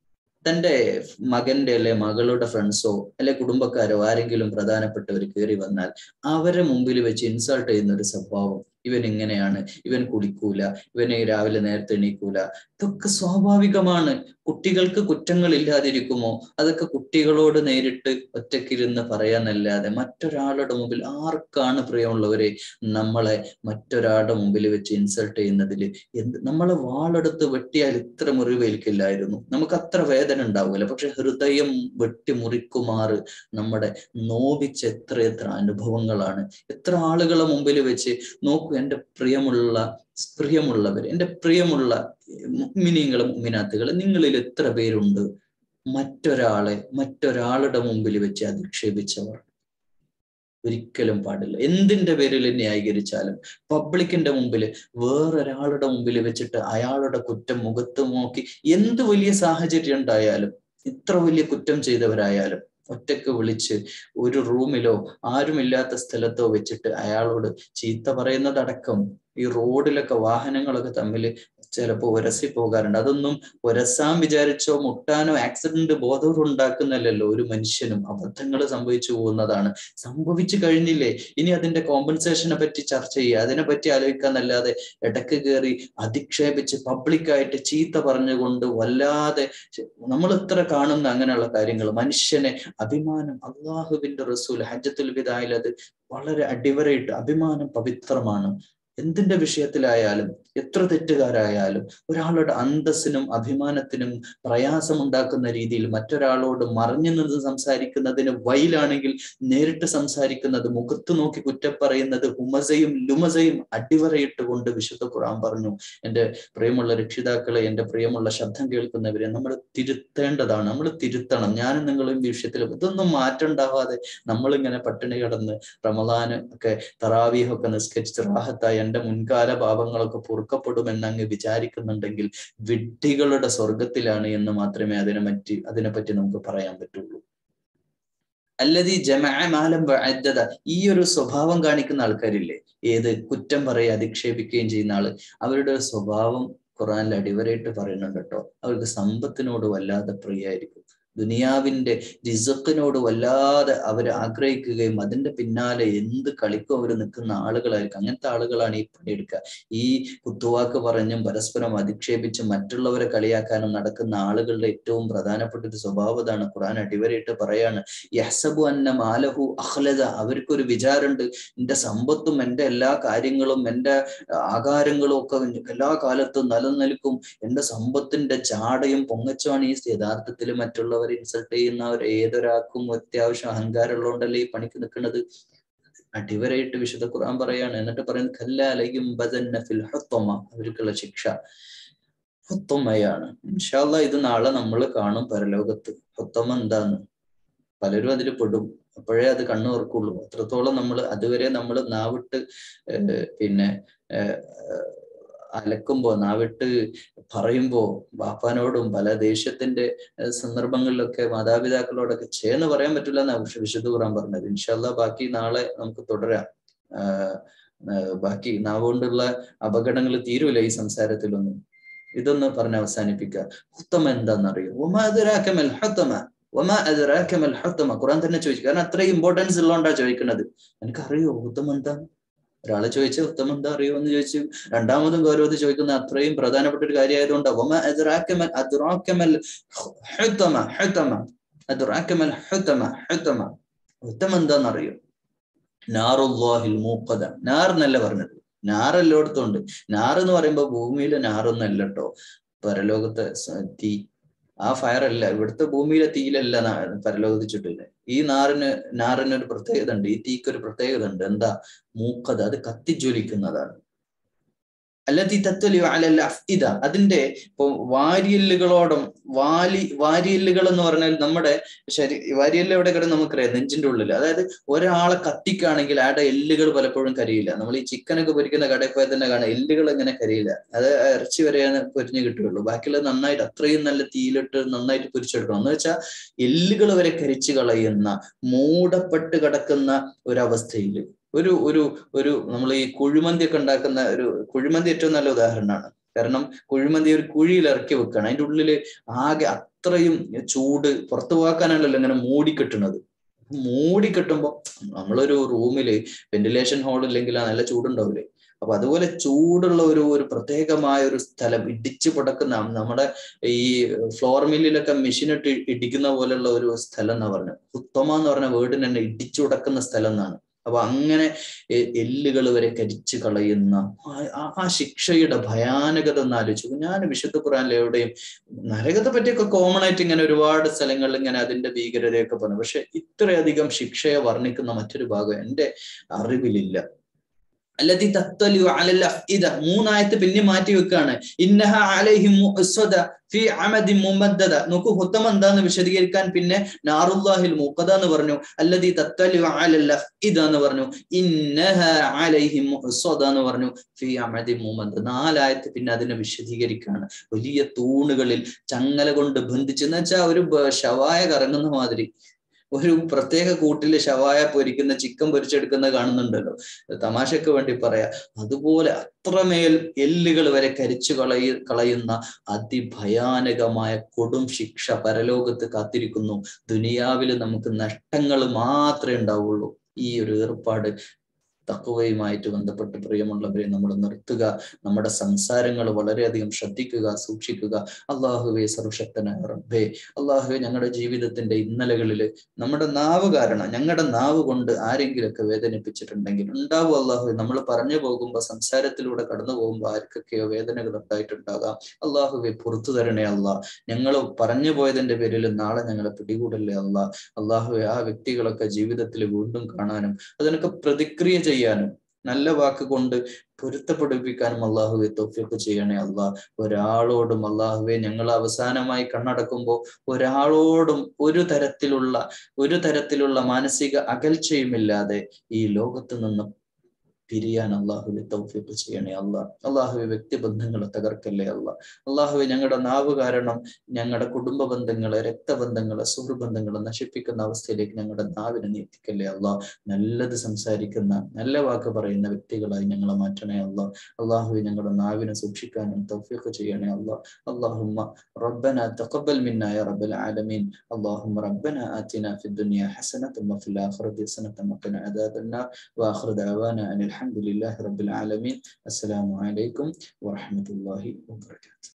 തന്റെ മകന്റെ അല്ലെ മകളുടെ ഫ്രണ്ട്സോ അല്ലെ കുടുംബക്കാരോ ആരെങ്കിലും പ്രധാനപ്പെട്ടവർ കയറി വന്നാൽ അവരെ മുമ്പിൽ വെച്ച് ഇൻസൾട്ട് ചെയ്യുന്ന ഒരു സ്വഭാവം ഇവൻ ഇങ്ങനെയാണ് ഇവൻ കുടിക്കൂല ഇവനെ രാവിലെ നേരത്തെ എണീക്കൂല ഇതൊക്കെ സ്വാഭാവികമാണ് കുട്ടികൾക്ക് കുറ്റങ്ങൾ ഇല്ലാതിരിക്കുമോ അതൊക്കെ കുട്ടികളോട് നേരിട്ട് ഒറ്റക്കിരുന്ന് പറയാന്നല്ലാതെ മറ്റൊരാളുടെ മുമ്പിൽ ആർക്കാണ് പ്രിയമുള്ളവരെ നമ്മളെ മറ്റൊരാളുടെ മുമ്പിൽ വെച്ച് ഇൻസൾട്ട് ചെയ്യുന്നതിൽ എന്ത് നമ്മളെ വാളെടുത്ത് വെട്ടിയാൽ ഇത്ര മുറിവേൽക്കില്ലായിരുന്നു നമുക്ക് അത്ര വേദന ഉണ്ടാവില്ല പക്ഷെ ഹൃദയം വെട്ടി മുറിക്കുമാറ് നമ്മുടെ നോവിച്ച എത്ര എത്ര അനുഭവങ്ങളാണ് എത്ര ആളുകളെ മുമ്പിൽ വെച്ച് നോക്കൂ എൻ്റെ പ്രിയമുള്ള പ്രിയമുള്ളവർ എൻ്റെ പ്രിയമുള്ള മിനിങ്ങളും മിനാത്തുകൾ നിങ്ങളിൽ എത്ര പേരുണ്ട് മറ്റൊരാളെ മറ്റൊരാളുടെ മുമ്പിൽ വെച്ച് അധിക്ഷേപിച്ചവർ ഒരിക്കലും പാടില്ല എന്തിന്റെ പേരിൽ ന്യായീകരിച്ചാലും പബ്ലിക്കിന്റെ മുമ്പിൽ വേറൊരാളുടെ മുമ്പിൽ വെച്ചിട്ട് അയാളുടെ കുറ്റം മുഖത്ത് നോക്കി എന്ത് വലിയ സാഹചര്യം ഉണ്ടായാലും ഇത്ര വലിയ കുറ്റം ചെയ്തവരായാലും ഒറ്റക്ക് വിളിച്ച് ഒരു റൂമിലോ ആരുമില്ലാത്ത സ്ഥലത്തോ വെച്ചിട്ട് അയാളോട് ചീത്ത പറയുന്നതടക്കം ഈ റോഡിലൊക്കെ വാഹനങ്ങളൊക്കെ തമ്മിൽ ചിലപ്പോൾ ഉരസി പോകാറുണ്ട് അതൊന്നും ഉരസാൻ വിചാരിച്ചോ മുട്ടാനോ ആക്സിഡന്റ് ബോധവും ഉണ്ടാക്കുന്നല്ലോ ഒരു മനുഷ്യനും അബദ്ധങ്ങൾ സംഭവിച്ചു പോകുന്നതാണ് സംഭവിച്ചു കഴിഞ്ഞില്ലേ ഇനി അതിന്റെ കോമ്പൻസേഷനെ പറ്റി ചർച്ച ചെയ്യുക അതിനെ പറ്റി ആലോചിക്കാന്നല്ലാതെ ഇടക്ക് കയറി അധിക്ഷേപിച്ച് പബ്ലിക്കായിട്ട് ചീത്ത പറഞ്ഞുകൊണ്ട് വല്ലാതെ നമ്മൾ ഇത്ര കാണുന്ന അങ്ങനെയുള്ള കാര്യങ്ങൾ മനുഷ്യനെ അഭിമാനം അള്ളാഹുവിന്റെ റസൂൽ ഹജ്ജത്തുൽ വിദായിൽ അത് വളരെ അടിവരയിട്ട് അഭിമാനം പവിത്രമാണ് എന്തിന്റെ വിഷയത്തിലായാലും എത്ര തെറ്റുകാരായാലും ഒരാളുടെ അന്തസ്സിനും അഭിമാനത്തിനും പ്രയാസമുണ്ടാക്കുന്ന രീതിയിൽ മറ്റൊരാളോട് മറിഞ്ഞു നിന്ന് സംസാരിക്കുന്നതിന് വൈലാണെങ്കിൽ നേരിട്ട് സംസാരിക്കുന്നത് മുഖത്ത് നോക്കി കുറ്റപ്പറയുന്നത് ഹുമസയും ലുമസയും അടിവരയിട്ട് കൊണ്ട് വിശുദ്ധ ഖുറാൻ പറഞ്ഞു എൻ്റെ പ്രിയമുള്ള രക്ഷിതാക്കളെ എൻ്റെ പ്രിയമുള്ള ശബ്ദം കേൾക്കുന്നവരെ നമ്മൾ തിരുത്തേണ്ടതാണ് നമ്മൾ തിരുത്തണം ഞാനും നിങ്ങളും ഈ വിഷയത്തിൽ ഇതൊന്നും മാറ്റം ഉണ്ടാവാതെ നമ്മളിങ്ങനെ പട്ടിണി കിടന്ന് റമദാന് ഒക്കെ തറാവീഹൊക്കെ നിസ്കരിച്ച് റാഹത്തായി എൻ്റെ മുൻകാല പാപങ്ങളൊക്കെ പൊറുക്കപ്പെടുമെന്ന് അങ്ങ് വിചാരിക്കുന്നുണ്ടെങ്കിൽ വിഡ്ഢികളുടെ സ്വർഗത്തിലാണ് എന്ന് മാത്രമേ അതിനെ പറ്റി അതിനെപ്പറ്റി നമുക്ക് പറയാൻ പറ്റുള്ളൂ അല്ലത് ഈ ജമാലം വഅദ്ദദ ഈ ഒരു സ്വഭാവം കാണിക്കുന്ന ആൾക്കാരില്ലേ ഏത് കുറ്റം പറയുക അധിക്ഷേപിക്കുകയും ചെയ്യുന്ന ആള് അവരുടെ സ്വഭാവം ഖുറാനിൽ അടിവരയിട്ട് പറയുന്നുണ്ട് കേട്ടോ അവർക്ക് സമ്പത്തിനോട് വല്ലാതെ പ്രിയായിരിക്കും ദുനിയാവിന്റെ റിസക്കിനോട് വല്ലാതെ അവർ ആഗ്രഹിക്കുകയും അതിന്റെ പിന്നാലെ എന്ത് കളിക്കും അവർ നിൽക്കുന്ന ആളുകളായിരിക്കും അങ്ങനത്തെ ആളുകളാണ് ഈ പണിയെടുക്കുക ഈ കുത്തുവാക്ക് പറഞ്ഞും പരസ്പരം അധിക്ഷേപിച്ചും മറ്റുള്ളവരെ കളിയാക്കാനും നടക്കുന്ന ആളുകളുടെ ഏറ്റവും പ്രധാനപ്പെട്ട ഒരു സ്വഭാവതാണ് ഖുറാൻ അടിവരയിട്ട് പറയാണ് യഹ്സബു അന്ന മാലഹു അഹ്ലദ അവർക്കൊരു വിചാരമുണ്ട് എന്റെ സമ്പത്തും എൻ്റെ എല്ലാ കാര്യങ്ങളും എൻ്റെ ആകാരങ്ങളും ഒക്കെ എല്ലാ കാലത്തും നിലനിൽക്കും എൻ്റെ സമ്പത്തിന്റെ ചാടയും പൊങ്ങച്ചുമാണ് ഈ യഥാർത്ഥത്തിൽ മറ്റുള്ളവരെ ഇൻസൾട്ട് ചെയ്യുന്നവർ ഏതൊരാൾക്കും അത്യാവശ്യം അഹങ്കാരമുള്ളതുകൊണ്ടല്ലേ ഈ പണിക്ക് നിൽക്കുന്നത് അടിവരായിട്ട് വിശുദ്ധ ഖുർആൻ പറയാണ് എന്നിട്ട് പറയുന്നത് കല്ലാലയും ബദന്ന ഫിൽ ഹുത്തമ അവർക്കുള്ള ശിക്ഷ ഹുത്തമയാണ് ഇൻഷാല്ല ഇത് നാളെ നമ്മൾ കാണും പരലോകത്ത് ഹുത്തമ എന്താന്ന് പലരും അതിൽ പെടും അപ്പോഴേ അത് കണ്ണു ഓർക്കുള്ളൂ അത്രത്തോളം നമ്മൾ അതുവരെ നമ്മൾ നാവിട്ട് പിന്നെ അലക്കുമ്പോ നാവിട്ട് പറയുമ്പോ ബാപ്പാനോടും പല ദേഷ്യത്തിന്റെ സന്ദർഭങ്ങളിലൊക്കെ മാതാപിതാക്കളോടൊക്കെ ചേന്ന് പറയാൻ പറ്റില്ല എന്നാ വിശുദ്ധ ഖുറാൻ പറഞ്ഞത് ഇൻഷാല്ല ബാക്കി നാളെ നമുക്ക് തുടരാം ബാക്കി നാവുകൊണ്ടുള്ള അപകടങ്ങൾ തീരൂല ഈ സംസാരത്തിലൊന്നും ഇതൊന്ന് പറഞ്ഞ് അവസാനിപ്പിക്കുക ഹുത്തമ എന്താണെന്നറിയോ ഒമാതുരാക്കമൽ ഹുത്തമ ഒമാ അതുരാക്കമൽ ഹുത്തമ ഖുറാൻ തന്നെ ചോദിച്ചു കാരണം അത്രയും ഇമ്പോർട്ടൻസ് ഉള്ളതുകൊണ്ടാ ചോദിക്കുന്നത് എനിക്കറിയോ ഹുത്തം എന്താണ് ഒരാളെ ചോദിച്ച ഉത്തമം എന്താ അറിയോ എന്ന് ചോദിച്ചു രണ്ടാമതും ഗൗരവത്തിൽ ചോദിക്കുന്ന അത്രയും പ്രധാനപ്പെട്ട ഒരു കാര്യമായതുകൊണ്ട് ഒമ അതുറാക്കമൽ അതുറാക്കമൽ ഹുത്തമ ഹുത്തമ അതുറാക്കമൽ ഹുത്തമ ഹുത്തമ ഹുത്തം എന്താണെന്നറിയോ നാറുല്ലാഹിൽ മൂക്കത നാർ എന്നല്ല പറഞ്ഞത് നാറെല്ലായിടത്തുണ്ട് നാർ എന്ന് പറയുമ്പോ ഭൂമിയിലെ നാറൊന്നല്ല കേട്ടോ പരലോകത്തെ തീ ആ ഫയർ അല്ല ഇവിടുത്തെ ഭൂമിയിലെ തീയിലല്ല പരലോകത്ത് ചുട്ടില്ല ഈ നാറിന് നാറിന് ഒരു പ്രത്യേകത ഉണ്ട് ഈ തീക്ക് ഒരു പ്രത്യേകത ഉണ്ട് എന്താ മൂക്കത അത് കത്തിജ്വലിക്കുന്നതാണ് അല്ലതി തത്വലി അലല്ല ഇത അതിന്റെ ഇപ്പൊ വാരിയല്ലുകളോടും വാലി വാരിയല്ലുകൾ എന്ന് പറഞ്ഞാൽ നമ്മുടെ ശരീ വാരിയല്ല് എവിടെ കിടന്ന് നമുക്കറിയാം നെഞ്ചിന്റെ ഉള്ളിൽ അതായത് ഒരാളെ കത്തിക്കാണെങ്കിൽ അയാളുടെ എല്ലുകൾ പലപ്പോഴും കരിയില്ല നമ്മൾ ഈ ചിക്കനൊക്കെ പൊരിക്കുന്ന കടയിൽ പോയാൽ തന്നെ കാണാം എല്ലുകൾ എങ്ങനെ കരിയില്ല അത് ഇറച്ചി വരെയാണ് പൊരിഞ്ഞു കിട്ടുകയുള്ളൂ ബാക്കിയുള്ളത് നന്നായിട്ട് അത്രയും നല്ല തീയിലിട്ട് നന്നായിട്ട് പൊരിച്ചെടുക്കണം എന്ന് വെച്ചാൽ എല്ലുകൾ വരെ കരിച്ചു കളയുന്ന മൂടപ്പെട്ട് കിടക്കുന്ന ഒരവസ്ഥയിൽ ഒരു ഒരു ഒരു നമ്മൾ ഈ കുഴിമന്തി ഒക്കെ ഉണ്ടാക്കുന്ന ഒരു കുഴിമന്തി ഏറ്റവും നല്ല ഉദാഹരണമാണ് കാരണം കുഴിമന്തി ഒരു കുഴിയിൽ ഇറക്കി വെക്കണം അതിന്റെ ഉള്ളില് ആകെ അത്രയും ചൂട് പുറത്തു പോകാനാണല്ലോ ഇങ്ങനെ മൂടിക്കെട്ടുന്നത് മൂടിക്കെട്ടുമ്പോൾ നമ്മളൊരു റൂമില് വെന്റിലേഷൻ ഹോൾ ഇല്ലെങ്കിൽ നല്ല ചൂടുണ്ടാവില്ലേ അപ്പൊ അതുപോലെ ചൂടുള്ള ഒരു ഒരു പ്രത്യേകമായ ഒരു സ്ഥലം ഇടിച്ചു പൊടക്കുന്ന നമ്മുടെ ഈ ഫ്ലോർ മില്ലിലൊക്കെ മെഷീനിട്ട് ഇടിക്കുന്ന പോലെയുള്ള ഒരു സ്ഥലം എന്നാ പറഞ്ഞത് ഉത്തമ എന്ന് പറഞ്ഞ വേർഡിന് തന്നെ ഇടിച്ചുടക്കുന്ന സ്ഥലം എന്നാണ് അപ്പൊ അങ്ങനെ എല്ലുകൾ വരെ കരിച്ചു കളയുന്ന ആ ശിക്ഷയുടെ ഭയാനകത ഒന്ന് ആലോചിച്ചു ഞാൻ വിശുദ്ധ ഖുറാനിൽ എവിടെയും നരകത്തെ പറ്റിയൊക്കെ കോമൺ ആയിട്ട് ഇങ്ങനെ ഒരുപാട് സ്ഥലങ്ങളിൽ ഇങ്ങനെ അതിന്റെ ഭീകരതയൊക്കെ പറഞ്ഞു പക്ഷെ ഇത്രയധികം ശിക്ഷയെ വർണ്ണിക്കുന്ന മറ്റൊരു ഭാഗം എന്റെ അറിവിലില്ല അല്ലതി തത്തലു അലൽ അഫ്ഇദ മൂന്നായത്ത് പിന്നെ മാറ്റി വെക്കാണ് ഇന്നഹ അലൈഹിം മുഅസ്സദ ഫി അമദി മുമദ്ദദ നോക്കൂ ഹുത്തം എന്താന്ന് വിശദീകരിക്കാൻ പിന്നെ നാറുല്ലാഹിൽ മുഖദ എന്ന് പറഞ്ഞു അല്ലതി തത്തലു അലൽ അഫ്ഇദ എന്ന് പറഞ്ഞു ഇന്നഹ അലൈഹിം മുഅസ്സദ എന്ന് പറഞ്ഞു ഫി അമദി മുമദ്ദദ നാലായത്ത് പിന്നെ അതിനെ വിശദീകരിക്കാണ് വലിയ തൂണുകളിൽ ചങ്ങല കൊണ്ട് ബന്ധിച്ച് എന്ന് വെച്ചാൽ ഒരു ശവായ കറങ്ങുന്ന മാതിരി ഒരു പ്രത്യേക കൂട്ടിൽ ഷവായ പൊരിക്കുന്ന ചിക്കൻ പൊരിച്ചെടുക്കുന്ന കാണുന്നുണ്ടല്ലോ തമാശക്ക് വേണ്ടി പറയാ അതുപോലെ അത്രമേൽ എല്ലുകൾ വരെ കരിച്ചു കളയ കളയുന്ന അതിഭയാനകമായ കൊടും ശിക്ഷ പരലോകത്ത് കാത്തിരിക്കുന്നു ദുനിയാവിൽ നമുക്ക് നഷ്ടങ്ങൾ മാത്രമേ ഉണ്ടാവുള്ളൂ ഈ ഒരു ഏർപ്പാട് തക്കവയുമായിട്ട് ബന്ധപ്പെട്ട് പ്രിയമുള്ളവരെ നമ്മൾ നിർത്തുക നമ്മുടെ സംസാരങ്ങൾ വളരെയധികം ശ്രദ്ധിക്കുക സൂക്ഷിക്കുക അള്ളാഹുവെ സർവശക്തനായ റബ്ബേ അള്ളാഹുവെ ഞങ്ങളുടെ ജീവിതത്തിന്റെ ഇന്നലകളിൽ നമ്മുടെ നാവ് കാരണം ഞങ്ങളുടെ നാവ് കൊണ്ട് ആരെങ്കിലുമൊക്കെ വേദനിപ്പിച്ചിട്ടുണ്ടെങ്കിൽ ഉണ്ടാവും അള്ളാഹു നമ്മൾ പറഞ്ഞു പോകുമ്പോൾ സംസാരത്തിലൂടെ കടന്നു പോകുമ്പോൾ ആർക്കൊക്കെയോ വേദനകൾ ഉണ്ടായിട്ടുണ്ടാകാം അള്ളാഹുവെ പുറത്തു തരണേ അല്ല ഞങ്ങൾ പറഞ്ഞു പോയതിന്റെ പേരിൽ നാളെ ഞങ്ങളെ പിടികൂടല്ലേ അല്ല അള്ളാഹുവെ ആ വ്യക്തികളൊക്കെ ജീവിതത്തിൽ വീണ്ടും കാണാനും അതിനൊക്കെ പ്രതിക്രിയ ചെയ്യാനും നല്ല വാക്ക് കൊണ്ട് പൊരുത്തപ്പെടുപ്പിക്കാനും അള്ളാഹുവെ തൊഫിയൊക്കെ ചെയ്യണേ അള്ളാഹ് ഒരാളോടും അള്ളാഹുവെ ഞങ്ങൾ അവസാനമായി കണ്ണടക്കുമ്പോൾ ഒരാളോടും ഒരു തരത്തിലുള്ള ഒരു തരത്തിലുള്ള മാനസിക അകൽച്ചയുമില്ലാതെ ഈ ലോകത്ത് നിന്ന് പിരിയാൻ അള്ളാഹുവെ തൗഫീഖ് ചെയ്യണേ അള്ളാഹ് അള്ളാഹുവെ വ്യക്തിബന്ധങ്ങളെ തകർക്കല്ലേ അള്ളാഹ് അള്ളാഹുവെ ഞങ്ങളുടെ നാവ് കാരണം ഞങ്ങളുടെ കുടുംബ ബന്ധങ്ങളെ രക്തബന്ധങ്ങളെ സുഹൃബന്ധങ്ങളെ നശിപ്പിക്കുന്ന അവസ്ഥയിലേക്ക് ഞങ്ങളുടെ നാവിനെ നീത്തിക്കല്ലേ അള്ളാഹ് നല്ലത് സംസാരിക്കുന്ന നല്ല വാക്ക് പറയുന്ന വ്യക്തികളായി ഞങ്ങളെ മാറ്റണേ അള്ളാഹ് അള്ളാഹുവെ ഞങ്ങളുടെ നാവിനെ സൂക്ഷിക്കാനും തൗഫീഖ് ചെയ്യണേ അള്ളാഹ് اللهم ربنا تقبل منا يا رب العالمين اللهم ربنا آتنا في الدنيا حسنة وفي الآخرة حسنة وقنا عذاب النار وآخر دعوانا أن الحمد لله رب العالمين السلام عليكم ورحمة الله وبركاته